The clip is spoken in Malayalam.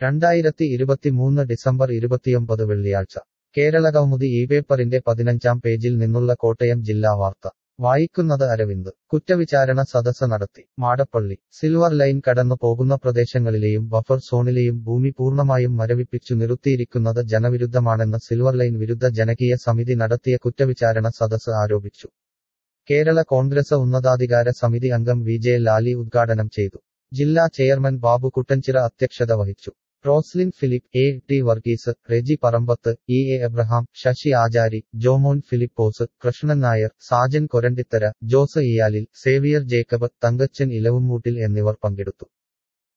രണ്ടായിരത്തി ഇരുപത്തിമൂന്ന് ഡിസംബർ ഇരുപത്തിയൊമ്പത് വെള്ളിയാഴ്ച കേരള കൗമുദി ഈ പേപ്പറിന്റെ പതിനഞ്ചാം പേജിൽ നിന്നുള്ള കോട്ടയം ജില്ലാ വാർത്ത വായിക്കുന്നത് അരവിന്ദ് കുറ്റവിചാരണ സദസ്സ് നടത്തി മാടപ്പള്ളി സിൽവർ ലൈൻ കടന്നു പോകുന്ന പ്രദേശങ്ങളിലെയും ബഫർ സോണിലെയും ഭൂമി പൂർണ്ണമായും മരവിപ്പിച്ചു നിർത്തിയിരിക്കുന്നത് ജനവിരുദ്ധമാണെന്ന് സിൽവർ ലൈൻ വിരുദ്ധ ജനകീയ സമിതി നടത്തിയ കുറ്റവിചാരണ സദസ്സ് ആരോപിച്ചു കേരള കോൺഗ്രസ് ഉന്നതാധികാര സമിതി അംഗം വി ജെ ലാലി ഉദ്ഘാടനം ചെയ്തു ജില്ലാ ചെയർമാൻ ബാബു കുട്ടൻചിറ അധ്യക്ഷത വഹിച്ചു Roslin Philip A T Varghese Reji Parambath E A Abraham Sasi Achari Jomon Philipose Krishnan Nair Sajan Korandithara Jose Iyalil Xavier Jacob Thankachan Elavumoottil എന്നിവർ പങ്കെടുത്തു